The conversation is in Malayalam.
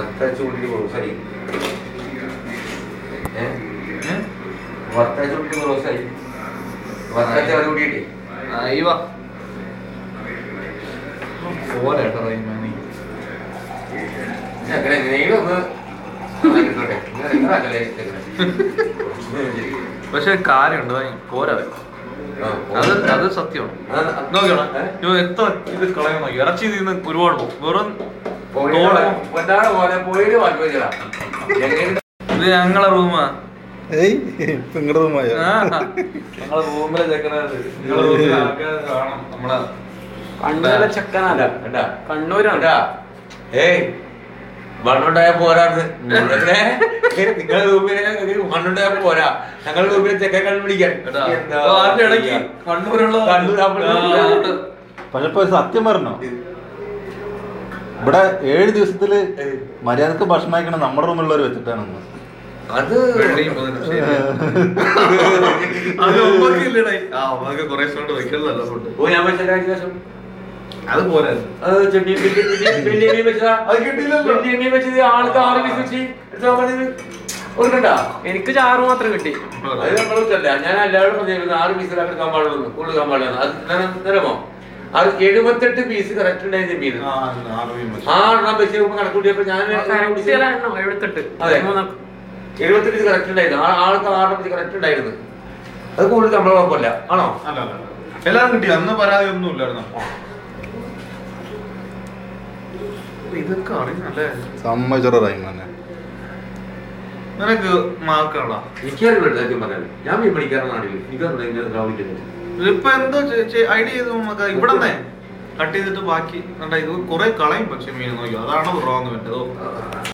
വറുത്തരച്ച് കൂട്ടിട്ട് റോസായി ഏ ഏ? വറുത്തരച്ച് കൂട്ടിട്ട് റോസായി വറുത്തരച്ച് അത് കൂട്ടിയിട്ടേ അയ്യോ പോരാ കേട്ടോ റഹീമാനി. അങ്ങനെ എങ്ങനെയെങ്കിലും ഒന്ന് നന്നായി കിട്ടട്ടെ ഇങ്ങനെ നിങ്ങളാക്കല്ലേ ചെക്കനെ. പക്ഷെ കാര്യമുണ്ട് ഭയ- പോരാ അവൻ. ആ, അത് അത് സത്യമാണ് ആ, നോക്കണം ഏ? ഇവൻ എത്ര ഇത് കളയാൻ നോക്കി ഇറച്ചി തിന്ന് ഒരുപാട് പോകും വെറും പോയിട്ട് തോള് പൊന്നാട് പോലെ പോയിട്ട് വാക്കി വെച്ചതാ എങ്ങനെ ഇത് ഞങ്ങളെ റൂമാ ഏയ് ഇപ്പൊ ഇങ്ങടെ റൂമായ ഞങ്ങളെ റൂമിലെ ചെക്കനാണ് നിങ്ങളെ റൂമിലെ ആൾക്കാർ കാണാം നമ്മളെ കണ്ണൂരിലെ ചെക്കനല്ല കണ്ടാ കണ്ണൂരാണ് കണ്ടാ ഏയ് മണ്ണുണ്ടായ പോരാന്ന് നിങ്ങളെ നിങ്ങളുടെ റൂമിലെ മണ്ണുണ്ടായ പോരാ ഞങ്ങളുടെ റൂമിലെ ചെക്കൻ കണ്ടുപിടിക്കാൻ കേട്ടാ. എന്താ അപ്പൊ അതിന്റെ ഇടയ്ക്ക് കണ്ണൂരുള്ള കണ്ണൂർ അവിടെ ആ, പക്ഷെ ഇപ്പൊ ഒരു സത്യം പറഞ്ഞോ ഇവിടെ ഏഴ് ദിവസത്തില് മര്യാദക്ക് ഭക്ഷണം കഴിക്കണം നമ്മുടെ റൂമിലുള്ളവർ വെച്ചിട്ടാണെന്ന് അത് വെള്ളിയും ബുധനും ശനിയും. അത് നമ്മക്ക് ഇല്ലടേ. ആ, നമ്മക്ക് കുറേ ദിവസം കൊണ്ട് വെക്കണല്ലോ ഫുഡ്. ഓ ഞാൻ വെച്ച കഴിഞ്ഞ ദിവസം അത് പോരായിരുന്നു. അത് ചെമ്മീൻ വലിയ വലിയ വലിയ മീൻ വെച്ചതാ അത് കിട്ടിയില്ലല്ലോ. വലിയ മീൻ വെച്ചത് ആൾക്ക് ആറ് പീസ് വെച്ച് എടുത്താ മതി കൊടുക്കണ്ടാ എനിക്ക് ചാറ് മാത്രം കിട്ടി അത് നമ്മൾ വെച്ചല്ല ഞാൻ എല്ലാവരും പറഞ്ഞിരുന്നു ആറ് പീസിലാക്കി എടുക്കാൻ പാടുള്ളൂ കൂടുതൽ എടുക്കാൻ പാടില്ല അത് ഞാൻ തരാമോ അത് എഴുപത്തെട്ട് പീസ് കറക്റ്റ് ഉണ്ടായിരുന്നു മീൻ ആ, ആറ് മീൻ വെച്ച്. ആ എണ്ണം വെച്ച് കണക്ക് കൂട്ടിയപ്പോ ഞാൻ കറക്റ്റ് എണ്ണം എഴുപത്തെട്ട് അതെ. മൂന്നാ- എഴുപത്തെട്ട് പീസ് കറക്റ്റ് ഉണ്ടായിരുന്നു ആ ആൾക്ക് ആറ് പീസ് കറക്റ്റ് ഉണ്ടായിരുന്നു അത് കൂടുതൽ നമ്മളെ കുഴപ്പമില്ല ആണോ അല്ല അല്ല അല്ല. എല്ലാം കിട്ടി അന്ന് പരാതി ഒന്നും ഇല്ലായിരുന്നു ഇതൊക്കെ അറിയുന്നല്ലേ സമ്മതിച്ചോടാ റഹീമാനെ നിനക്ക് മാർക്കാണോ എനിക്കറിയില്ല സത്യം പറഞ്ഞാൽ ഞാൻ മീൻ പഠിക്കാറുണ്ടാണെങ്കിൽ എനിക്കറിയില്ല ഇങ്ങനെ ദ്രാവിക്കുന്നത് ഇതിപ്പോ എന്തോ ഐഡിയ ചെയ്ത് നമുക്ക് ഇവിടെ കട്ട് ചെയ്തിട്ട് ബാക്കി കണ്ടാ ഇത് കുറെ കളയും പക്ഷെ മീൻ നോക്കി അതാണ് റോങ് പറ്റതോ